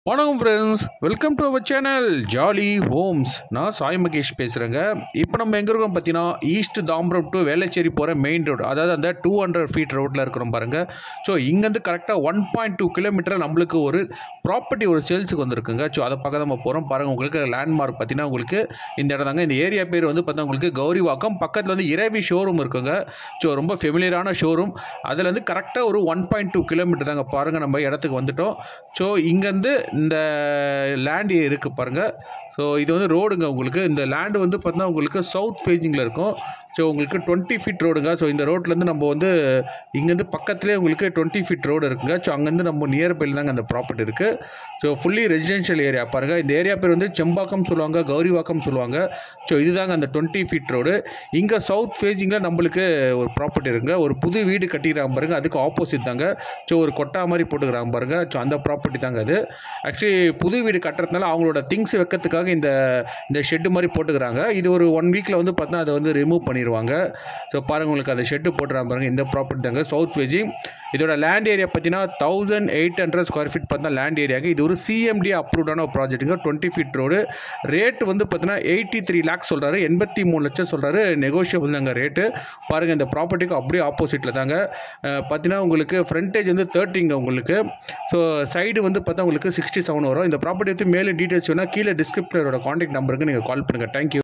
வணக்கம் friends welcome to our channel Jolly Homes நான் சாய் மகேஷ் பேசுகிறேங்க இப்போ நம்ம எங்கே இருக்கோம் பார்த்தீங்கன்னா ஈஸ்ட் தாம்பரம் டு வேளச்சேரி போகிற மெயின் ரோடு அதாவது அந்த டூ ஹண்ட்ரட் ஃபீட் ரோட்டில் இருக்கிறோம் பாருங்கள் ஸோ இங்கேருந்து கரெக்டாக ஒன் பாயிண்ட் டூ கிலோமீட்டர் நம்மளுக்கு ஒரு ப்ராப்பர்ட்டி ஒரு சேல்ஸுக்கு வந்திருக்குங்க ஸோ அதை பார்க்க நம்ம போகிறோம் பாருங்கள் உங்களுக்கு லேண்ட்மார்க் பார்த்தீங்கன்னா உங்களுக்கு இந்த இடம் தாங்க இந்த ஏரியா பேர் வந்து பார்த்தா உங்களுக்கு கௌரிவாக்கம் பக்கத்தில் வந்து இரவி ஷோரூம் இருக்குங்க ஸோ ரொம்ப ஃபெமிலியரான ஷோரூம் அதில் வந்து கரெக்டாக ஒரு ஒன் பாயிண்ட் டூ கிலோமீட்டர் தாங்க பாருங்கள் நம்ம இடத்துக்கு வந்துட்டோம் ஸோ இங்கேருந்து இந்த லேண்ட் இருக்குது பாருங்கள் ஸோ இது வந்து ரோடுங்க உங்களுக்கு இந்த லேண்டு வந்து பார்த்தீங்கன்னா உங்களுக்கு சவுத் ஃபேஜிங்கில் இருக்கும் ஸோ உங்களுக்கு டுவெண்ட்டி ஃபீட் ரோடுங்க ஸோ இந்த ரோட்லேருந்து நம்ம வந்து இங்கேருந்து பக்கத்துலேயே உங்களுக்கு டுவெண்ட்டி ஃபீட் ரோடு இருக்குங்க ஸோ அங்கேருந்து நம்ம நியர்பையில் தாங்க அந்த ப்ராப்பர்ட்டி இருக்குது ஸோ ஃபுல்லி ரெசிடென்ஷியல் ஏரியா பாருங்கள் இந்த ஏரியா பேர் வந்து செம்பாக்கம் சொல்லுவாங்க கௌரிவாக்கம் சொல்லுவாங்க ஸோ இதுதாங்க அந்த டுவெண்ட்டி ஃபீட் ரோடு இங்கே சவுத் ஃபேஸிங்கில் நம்மளுக்கு ஒரு ப்ராப்பர்ட்டி இருக்குங்க ஒரு புது வீடு கட்டிக்கிறாங்க பாருங்க அதுக்கு ஆப்போசிட் தாங்க ஸோ ஒரு கொட்டா மாதிரி போட்டுக்கிறாங்க பாருங்க ஸோ அந்த ப்ராப்பர்ட்டி தாங்க அது ஆக்சுவலி புது வீடு கட்டுறதுனால அவங்களோட திங்ஸ் வைக்கிறதுக்காக இந்த இந்த ஷெட்டு மாதிரி போட்டுக்கிறாங்க இது ஒரு ஒன் வீக்கில் வந்து பார்த்தீங்கன்னா அதை வந்து ரிமூவ் பண்ணிடுவாங்க ஸோ பாருங்க உங்களுக்கு அந்த ஷெட்டு போட்டுறாங்க பாருங்க இந்த ப்ராப்பர்ட்டி தாங்க சவுத் ஃபேஜிங் இதோட லேண்ட் ஏரியா பார்த்தீங்கன்னா thousand eight hundred square feet பார்த்தா லேண்ட் ஏரியாங்க இது ஒரு சிஎம்டி அப்ரூவ்டான ஒரு ப்ராஜெக்ட்டுங்க டுவெண்ட்டி ஃபீட் ரோடு ரேட் வந்து பார்த்தீங்கன்னா எயிட்டி த்ரீ லேக்ஸ் சொல்கிறாரு எண்பத்தி மூணு லட்சம் சொல்கிறாரு நெகோஷியபிள் தாங்க ரேட்டு பாருங்கள் இந்த ப்ராப்பர்ட்டிக்கு அப்படியே ஆப்போசிட்டில் தாங்க அஹ் பார்த்தீங்கன்னா உங்களுக்கு ஃப்ரண்டேஜ் வந்து தேர்ட்டிங்க உங்களுக்கு ஸோ சைடு வந்து பார்த்தா உங்களுக்கு சிக்ஸ்டி செவன் வரும் இந்த ப்ராப்பர்ட்டி வந்து மேலே டீட்டெயில்ஸ் வேணால் கீழே டிஸ்கிரிப்ஷனோட காண்டாக்ட் நம்பருக்கு நீங்கள் கால் பண்ணுங்கள் தேங்க்யூ